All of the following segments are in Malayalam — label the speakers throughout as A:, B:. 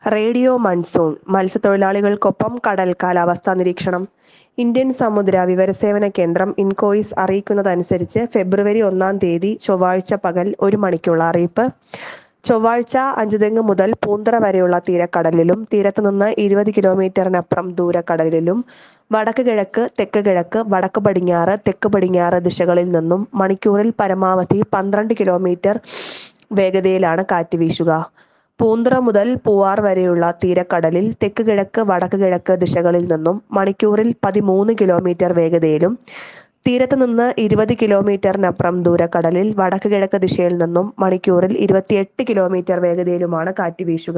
A: റേഡിയോ മൺസൂൺ മത്സ്യത്തൊഴിലാളികൾക്കൊപ്പം കടൽ കാലാവസ്ഥാ നിരീക്ഷണം ഇന്ത്യൻ സമുദ്ര വിവരസേവന കേന്ദ്രം ഇൻകോയിസ് അറിയിക്കുന്നതനുസരിച്ച് ഫെബ്രുവരി ഒന്നാം തീയതി ചൊവ്വാഴ്ച പകൽ ഒരു മണിക്കുള്ള അറിയിപ്പ് ചൊവ്വാഴ്ച അഞ്ചുതെങ്ങ് മുതൽ പൂന്തറ വരെയുള്ള തീരക്കടലിലും തീരത്ത് നിന്ന് ഇരുപത് കിലോമീറ്ററിനപ്പുറം ദൂരക്കടലിലും വടക്ക് കിഴക്ക് തെക്ക് കിഴക്ക് വടക്ക് പടിഞ്ഞാറ് തെക്ക് പടിഞ്ഞാറ് ദിശകളിൽ നിന്നും മണിക്കൂറിൽ പരമാവധി പന്ത്രണ്ട് കിലോമീറ്റർ വേഗതയിലാണ് കാറ്റ് വീശുക പൂന്തറ മുതൽ പൂവാർ വരെയുള്ള തീരക്കടലിൽ തെക്ക് കിഴക്ക് വടക്ക് കിഴക്ക് ദിശകളിൽ നിന്നും മണിക്കൂറിൽ പതിമൂന്ന് കിലോമീറ്റർ വേഗതയിലും തീരത്ത് നിന്ന് ഇരുപത് കിലോമീറ്ററിനപ്പുറം ദൂരക്കടലിൽ വടക്ക് കിഴക്ക് ദിശയിൽ നിന്നും മണിക്കൂറിൽ ഇരുപത്തിയെട്ട് കിലോമീറ്റർ വേഗതയിലുമാണ് കാറ്റ് വീശുക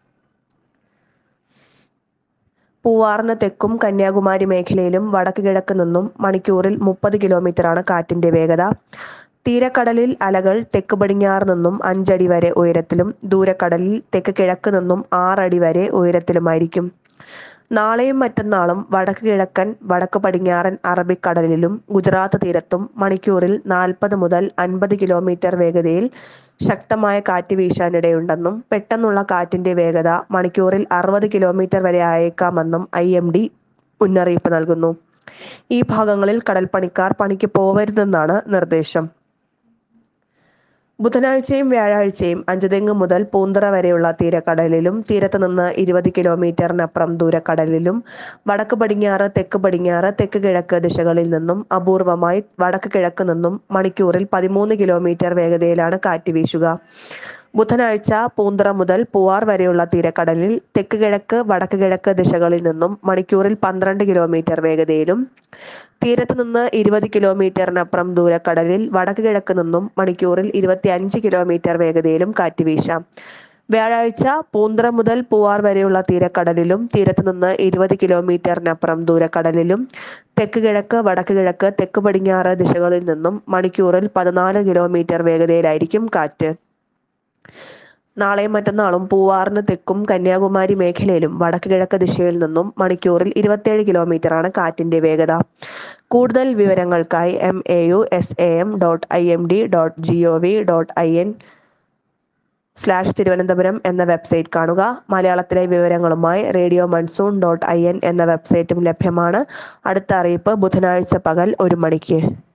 A: പൂവാറിന് തെക്കും കന്യാകുമാരി മേഖലയിലും വടക്ക് കിഴക്ക് നിന്നും മണിക്കൂറിൽ മുപ്പത് കിലോമീറ്ററാണ് കാറ്റിന്റെ വേഗത തീരക്കടലിൽ അലകൾ തെക്ക് പടിഞ്ഞാറ് നിന്നും അഞ്ചടി വരെ ഉയരത്തിലും ദൂരക്കടലിൽ തെക്ക് കിഴക്ക് നിന്നും ആറടി വരെ ഉയരത്തിലുമായിരിക്കും നാളെയും മറ്റന്നാളും വടക്ക് കിഴക്കൻ വടക്ക് പടിഞ്ഞാറൻ അറബിക്കടലിലും ഗുജറാത്ത് തീരത്തും മണിക്കൂറിൽ നാൽപ്പത് മുതൽ അൻപത് കിലോമീറ്റർ വേഗതയിൽ ശക്തമായ കാറ്റ് വീശാനിടയുണ്ടെന്നും പെട്ടെന്നുള്ള കാറ്റിന്റെ വേഗത മണിക്കൂറിൽ അറുപത് കിലോമീറ്റർ വരെ ആയേക്കാമെന്നും ഐ എം ഡി മുന്നറിയിപ്പ് നൽകുന്നു ഈ ഭാഗങ്ങളിൽ കടൽപ്പണിക്കാർ പണിക്ക് പോവരുതെന്നാണ് നിർദ്ദേശം ബുധനാഴ്ചയും വ്യാഴാഴ്ചയും അഞ്ചുതെങ്ങ് മുതൽ പൂന്തറ വരെയുള്ള തീരക്കടലിലും തീരത്ത് നിന്ന് ഇരുപത് കിലോമീറ്ററിനപ്പുറം ദൂരക്കടലിലും വടക്ക് പടിഞ്ഞാറ് തെക്ക് പടിഞ്ഞാറ് തെക്ക് കിഴക്ക് ദിശകളിൽ നിന്നും അപൂർവമായി വടക്ക് കിഴക്ക് നിന്നും മണിക്കൂറിൽ പതിമൂന്ന് കിലോമീറ്റർ വേഗതയിലാണ് കാറ്റ് വീശുക ബുധനാഴ്ച പൂന്തറ മുതൽ പൂവാർ വരെയുള്ള തീരക്കടലിൽ തെക്ക് കിഴക്ക് വടക്ക് കിഴക്ക് ദിശകളിൽ നിന്നും മണിക്കൂറിൽ പന്ത്രണ്ട് കിലോമീറ്റർ വേഗതയിലും തീരത്ത് നിന്ന് ഇരുപത് കിലോമീറ്ററിനപ്പുറം ദൂരക്കടലിൽ വടക്ക് കിഴക്ക് നിന്നും മണിക്കൂറിൽ ഇരുപത്തിയഞ്ച് കിലോമീറ്റർ വേഗതയിലും കാറ്റ് വീശാം വ്യാഴാഴ്ച പൂന്തറ മുതൽ പൂവാർ വരെയുള്ള തീരക്കടലിലും തീരത്ത് നിന്ന് ഇരുപത് കിലോമീറ്ററിനപ്പുറം ദൂരക്കടലിലും തെക്ക് കിഴക്ക് വടക്ക് കിഴക്ക് തെക്ക് പടിഞ്ഞാറ് ദിശകളിൽ നിന്നും മണിക്കൂറിൽ പതിനാല് കിലോമീറ്റർ വേഗതയിലായിരിക്കും കാറ്റ് നാളെയും മറ്റന്നാളും പൂവാറിന് തെക്കും കന്യാകുമാരി മേഖലയിലും വടക്ക് കിഴക്ക് ദിശയിൽ നിന്നും മണിക്കൂറിൽ ഇരുപത്തിയേഴ് കിലോമീറ്ററാണ് കാറ്റിന്റെ വേഗത കൂടുതൽ വിവരങ്ങൾക്കായി M A U S A M dot I M D dot G O V dot I N slash Thiruvananthapuram എന്ന വെബ്സൈറ്റ് കാണുക മലയാളത്തിലെ വിവരങ്ങളുമായി radio monsoon dot I N എന്ന വെബ്സൈറ്റും ലഭ്യമാണ് അടുത്ത അറിയിപ്പ് ബുധനാഴ്ച പകൽ ഒരു മണിക്ക്